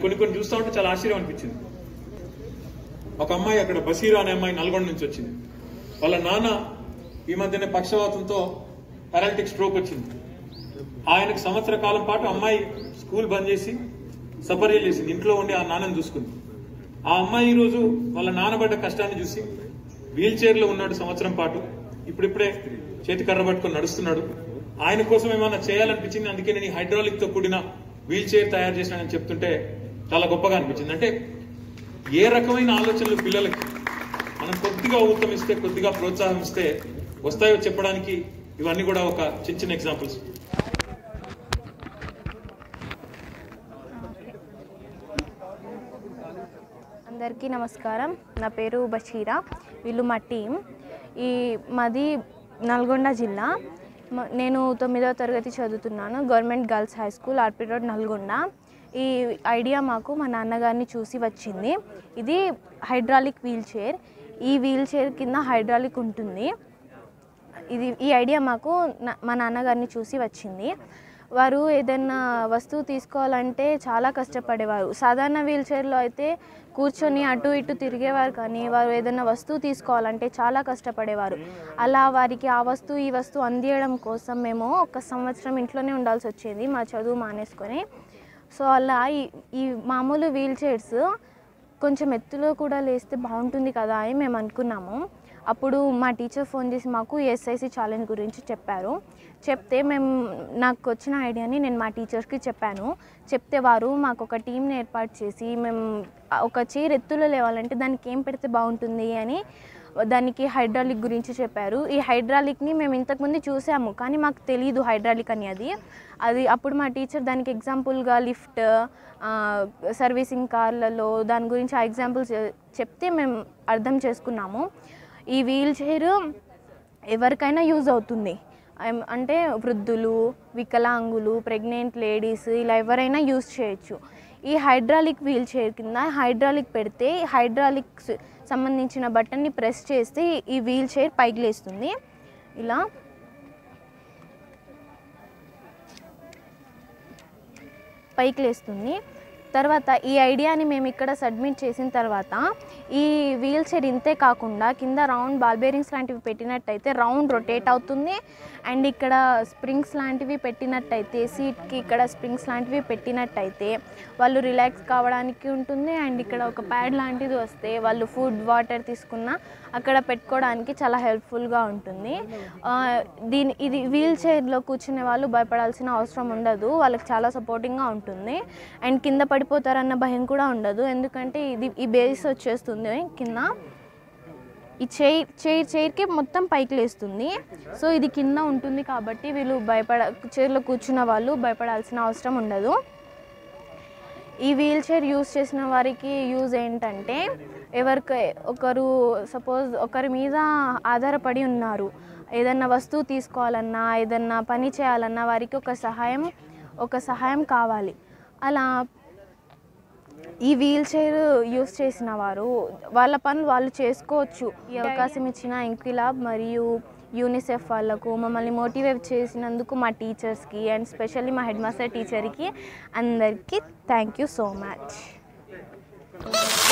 కొన్ని కొన్ని చూస్తా ఉంటే చాలా ఆశ్చర్యం అనిపించింది ఒక అమ్మాయి అక్కడ బసీరా అనే అమ్మాయి నల్గొండ నుంచి వచ్చింది వాళ్ళ నాన్న ఈ మధ్యనే పక్షవాతంతో పారాలిటిక్ స్ట్రోక్ వచ్చింది ఆయనకు సంవత్సర కాలం పాటు అమ్మాయి స్కూల్ బంద్ చేసి సపర్యలు చేసింది ఇంట్లో ఉండి ఆ నాన్నని చూసుకుంది ఆ అమ్మాయి ఈ రోజు వాళ్ళ నాన్నబడ్డ కష్టాన్ని చూసి వీల్ చైర్ లో ఉన్నాడు సంవత్సరం పాటు ఇప్పుడిప్పుడే చేతి కర్ర పట్టుకొని నడుస్తున్నాడు ఆయన కోసం ఏమైనా చేయాలనిపించింది అందుకే నేను హైడ్రాలిక్ తో కూడిన వీల్ చైర్ తయారు చేసినానని చెప్తుంటే చాలా గొప్పగా అనిపించింది అంటే ఏ రకమైన ఆలోచనలు పిల్లలకి మనం కొద్దిగా ఊతం ఇస్తే కొద్దిగా ప్రోత్సాహం ఇస్తే వస్తాయో చెప్పడానికి ఇవన్నీ కూడా ఒక చిన్న చిన్న ఎగ్జాంపుల్స్ అందరికీ నమస్కారం నా పేరు బషీరా వీళ్ళు మా టీం ఈ మాది నల్గొండ జిల్లా మ- నేను తొమ్మిదవ తరగతి చదువుతున్నాను government girls high school RP road Nalgonda ఈ ఐడియా మాకు మా నాన్నగారిని చూసి వచ్చింది ఇది హైడ్రాలిక్ వీల్ చైర్ ఈ వీల్ చైర్ కింద హైడ్రాలిక్ ఉంటుంది ఇది ఈ ఐడియా మాకు నా- మా నాన్నగారిని చూసి వచ్చింది వారు ఏదైనా వస్తువు తీసుకోవాలంటే చాలా కష్టపడేవారు సాధారణ వీల్ చైర్లో అయితే కూర్చొని అటు ఇటు తిరిగేవారు కానీ వారు ఏదైనా వస్తువు తీసుకోవాలంటే చాలా కష్టపడేవారు అలా వారికి ఆ వస్తువు ఈ వస్తువు అందియడం కోసం మేము ఒక సంవత్సరం ఇంట్లోనే ఉండాల్సి వచ్చేది మా చదువు మానేసుకొని సో అలా ఈ ఈ మామూలు వీల్ చైర్స్ కొంచెం ఎత్తులో కూడా లేస్తే బాగుంటుంది కదా అని మేము అనుకున్నాము అప్పుడు మా టీచర్ ఫోన్ చేసి మాకు ఎస్ఐసి ఛాలెంజ్ గురించి చెప్పారు చెప్తే మేము నాకు వచ్చిన ఐడియాని నేను మా టీచర్స్కి చెప్పాను చెప్తే వారు మాకు ఒక టీంని ఏర్పాటు చేసి మేము ఒక చైర్ ఎత్తులో లేవాలంటే దానికి ఏం పెడితే బాగుంటుంది అని దానికి హైడ్రాలిక్ గురించి చెప్పారు ఈ హైడ్రాలిక్ని మేము ఇంతకుముందు చూసాము కానీ మాకు తెలియదు హైడ్రాలిక్ అని అది అది అప్పుడు మా టీచర్ దానికి ఎగ్జాంపుల్గా లిఫ్ట్ సర్వీసింగ్ కార్లలో దాని గురించి ఆ ఎగ్జాంపుల్స్ చెప్తే మేము అర్థం చేసుకున్నాము ఈ వీల్ చైర్ ఎవరికైనా యూజ్ అవుతుంది ఐమ్- అంటే వృద్ధులు వికలాంగులు ప్రెగ్నెంట్ లేడీస్ ఇలా ఎవరైనా యూజ్ చేయొచ్చు ఈ హైడ్రాలిక్ వీల్ చైర్ కింద హైడ్రాలిక్ పెడితే హైడ్రాలిక్ సంబంధించిన బటన్ని ప్రెస్ చేస్తే ఈ వీల్ చైర్ పైకి లేస్తుంది ఇలా పైకి లేస్తుంది తర్వాత ఈ ఐడియాని మేము ఇక్కడ సబ్మిట్ చేసిన తర్వాత ఈ వీల్ చైర్ ఇంతే కాకుండా కింద రౌండ్ బాల్ బేరింగ్స్ లాంటివి పెట్టినట్టయితే రౌండ్ రొటేట్ అవుతుంది అండ్ ఇక్కడ స్ప్రింగ్స్ లాంటివి పెట్టినట్టయితే సీట్కి ఇక్కడ స్ప్రింగ్స్ లాంటివి పెట్టినట్టయితే వాళ్ళు రిలాక్స్ కావడానికి ఉంటుంది అండ్ ఇక్కడ ఒక ప్యాడ్ లాంటిది వస్తే వాళ్ళు ఫుడ్ వాటర్ తీసుకున్న అక్కడ పెట్టుకోవడానికి చాలా హెల్ప్ఫుల్గా ఉంటుంది ఆ, దీని ఇది వీల్ చైర్లో కూర్చునే వాళ్ళు భయపడాల్సిన అవసరం ఉండదు వాళ్ళకి చాలా సపోర్టింగ్గా ఉంటుంది అండ్ కింద పడిపోతారన్న భయం కూడా ఉండదు ఎందుకంటే ఇది ఈ బేస్ వచ్చేస్తుంది కింద ఈ చైర్ చైర్ చైర్కి మొత్తం పైకి లేస్తుంది సో ఇది కింద ఉంటుంది కాబట్టి వీళ్ళు భయపడ చైర్లో కూర్చున్న వాళ్ళు భయపడాల్సిన అవసరం ఉండదు ఈ వీల్ చైర్ యూస్ చేసిన వారికి యూజ్ ఏంటంటే ఎవరికి ఒకరు సపోజ్ ఒకరి మీద ఆధారపడి ఉన్నారు ఏదన్నా వస్తువు తీసుకోవాలన్నా ఏదన్నా పని చేయాలన్నా వారికి ఒక సహాయం ఒక సహాయం కావాలి అలా ఈ వీల్ చైర్ యూస్ చేసిన వారు వాళ్ళ పనులు వాళ్ళు చేసుకోవచ్చు ఈ అవకాశం ఇచ్చిన ఇంక్విలాబ్ మరియు యూనిసెఫ్ వాళ్ళకు మమ్మల్ని మోటివేట్ చేసినందుకు మా టీచర్స్కి అండ్ స్పెషల్లీ మా హెడ్ మాస్టర్ టీచర్కి అందరికీ థ్యాంక్ యూ సో మచ్